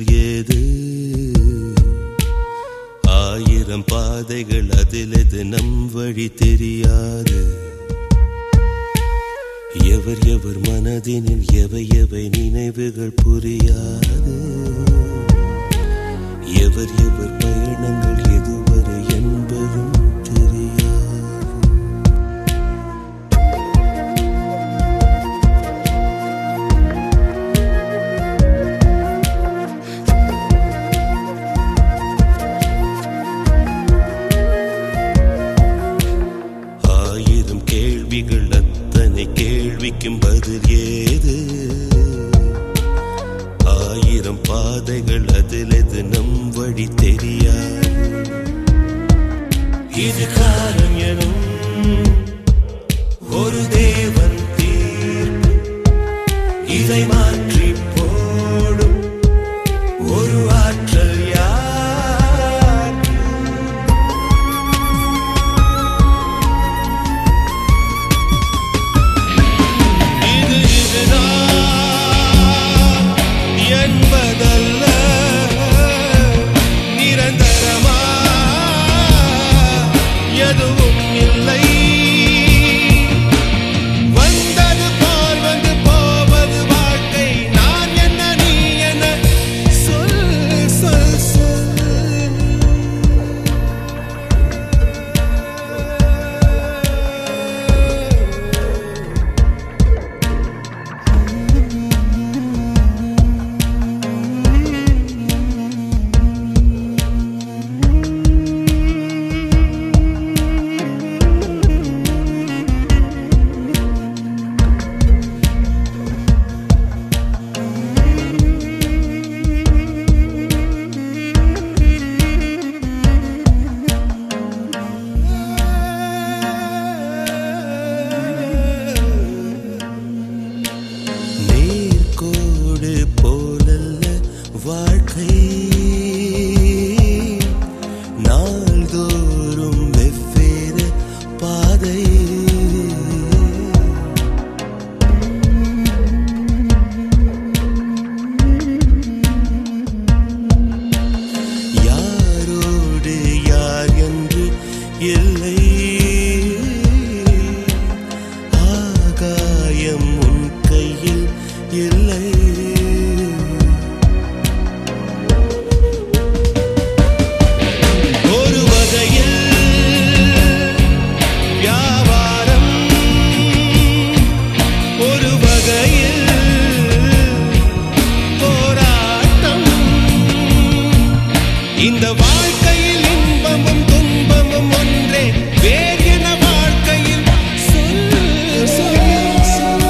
ஏது ஆயிரம் பாதைகள் அதிலது நம் வழி தெரியாது எவர் எவர் மனதினில் எவை எவை நினைவுகள் புரியாது எவர் எவர் பயணங்கள் எதுவரை என்பதும் தெரியாது ஆயிரம் கேள்விகள் அத்தனை கேள்விக்கும் பதில் ஏது ஆயிரம் பாதைகள் அதில் எது நம் வழி தெரியாது இது காலம் எனும் ஒரு தேவன் தீர்ப்பு இதை மாற்றி போடும் ஒரு ஆற்றல் யார் இது இதுதான் என்பதல்ல நிரந்தரமா எதுவும் இல்லை வந்தது போல் வந்து போவது வாழ்க்கை நான் என்ன நீ என்ன சொல் சொல் சொல் நேர்கோடு போலல்ல வாழ்க்கை நாள்தோறும் வெவ்வேறு பாதை யாரோடு யார் என்று இல்லை ஆகாயம் உன் கையில் இல்லை ஒரு வகையில் வியாபாரம் ஒரு வகையில் போராட்டம் இந்த வாழ்க்கையில் இன்பமும் துன்பமும் ஒன்றே வேறு என வாழ்க்கையில் சொல் சொல் சொல்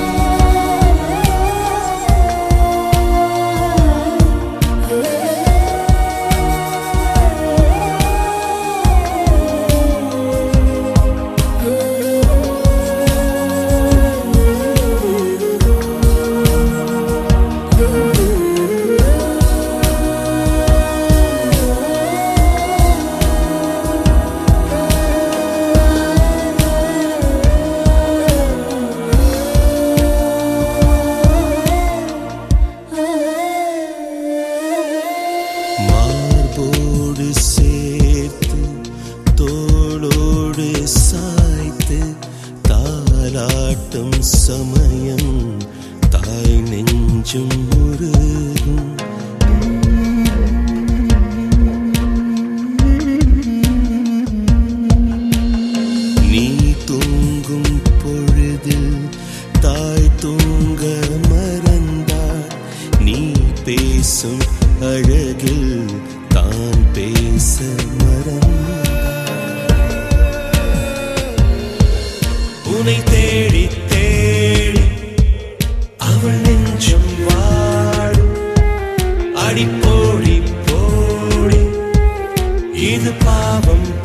மார்போடு சேர்த்து தோளோடு சாய்த்து தாலாட்டும் சமயம் தாய் நெஞ்சும் முருகும் நீ தூங்கும் பொழுதில் தாய் தூங்க மறந்தாள் நீ பேசும் அழகில் தான் பேச மறந்தாள் உனை தேடி தேடி அவள் நெஞ்சம் வாடும் அடிப்போடி போடி இது பாவம்